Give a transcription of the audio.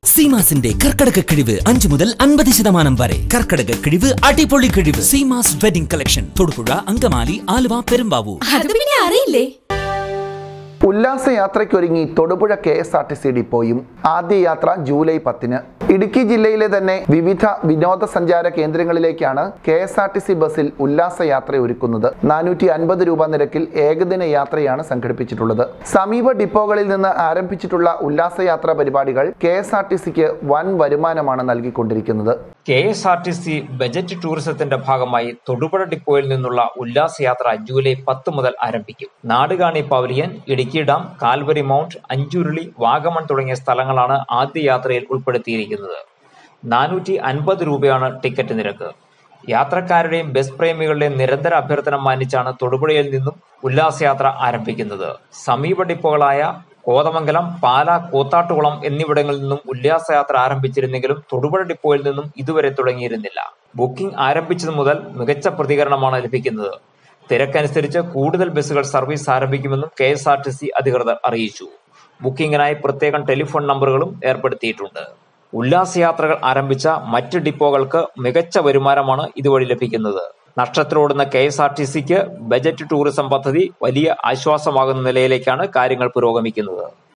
സീമാസിന്റെ കർക്കടക കിഴിവ് അഞ്ചു മുതൽ അൻപത് ശതമാനം വരെ കർക്കടക കിഴിവ് അടിപൊളി കിഴിവ് സീമാസ് വെഡിംഗ് കളക്ഷൻ തൊടുപുഴ അങ്കമാലി ആലുവ പെരുമ്പാവൂർ അത് പിന്നെ അറിയില്ലേ ഉല്ലാസയാത്രയ്ക്കൊരുങ്ങി Thodupuzha K S R T C ഡിപ്പോയും ആദ്യ യാത്ര ജൂലൈ പത്തിന് ഇടുക്കി ജില്ലയിലെ തന്നെ വിവിധ വിനോദസഞ്ചാര കേന്ദ്രങ്ങളിലേക്കാണ് K S R T C ബസ്സിൽ ഉല്ലാസയാത്ര ഒരുക്കുന്നത് നാനൂറ്റി അൻപത് രൂപ നിരക്കിൽ ഏകദിന യാത്രയാണ് സംഘടിപ്പിച്ചിട്ടുള്ളത് സമീപ ഡിപ്പോകളിൽ നിന്ന് ആരംഭിച്ചിട്ടുള്ള ഉല്ലാസയാത്ര പരിപാടികൾ കെ എസ് ആർ ടി സിക്ക് വൻ വരുമാനമാണ് നൽകിക്കൊണ്ടിരിക്കുന്നത് K S R T C budget ടൂറിസത്തിന്റെ ഭാഗമായി തൊടുപുഴ ഡിപ്പോയിൽ നിന്നുള്ള ഉല്ലാസയാത്ര ജൂലൈ പത്ത് മുതൽ ആരംഭിക്കും Nadukani pavilion Idukki dam Calvary mount Anchuruli Vagamon തുടങ്ങിയ സ്ഥലങ്ങളാണ് ആദ്യ യാത്രയിൽ ഉൾപ്പെടുത്തിയിരിക്കുന്നത് നാനൂറ്റി അൻപത് രൂപയാണ് ടിക്കറ്റ് നിരക്ക് യാത്രക്കാരുടെയും ബസ് പ്രേമികളുടെയും നിരന്തര അഭ്യർത്ഥന മാനിച്ചാണ് തൊടുപുഴയിൽ നിന്നും ഉല്ലാസയാത്ര ആരംഭിക്കുന്നത് സമീപ ഡിപ്പോകളായ കോതമംഗലം പാല കൂത്താട്ടുകുളം എന്നിവിടങ്ങളിൽ നിന്നും ഉല്ലാസയാത്ര ആരംഭിച്ചിരുന്നെങ്കിലും തൊടുപുഴ ഡിപ്പോയിൽ നിന്നും ഇതുവരെ തുടങ്ങിയിരുന്നില്ല ബുക്കിംഗ് ആരംഭിച്ചതു മുതൽ മികച്ച പ്രതികരണമാണ് ലഭിക്കുന്നത് തിരക്കനുസരിച്ച് കൂടുതൽ ബസ്സുകൾ സർവീസ് ആരംഭിക്കുമെന്നും K S R T C അധികൃതർ അറിയിച്ചു ബുക്കിംഗിനായി പ്രത്യേകം ടെലിഫോൺ നമ്പറുകളും ഏർപ്പെടുത്തിയിട്ടുണ്ട് ഉല്ലാസയാത്രകൾ ആരംഭിച്ച മറ്റ് ഡിപ്പോകൾക്ക് മികച്ച വരുമാനമാണ് ഇതുവഴി ലഭിക്കുന്നത് നഷ്ടത്തിലോടുന്ന കെ എസ് ആർ ടി സിക്ക് ബജറ്റ് ടൂറിസം പദ്ധതി വലിയ ആശ്വാസമാകുന്ന നിലയിലേക്കാണ് കാര്യങ്ങൾ പുരോഗമിക്കുന്നത്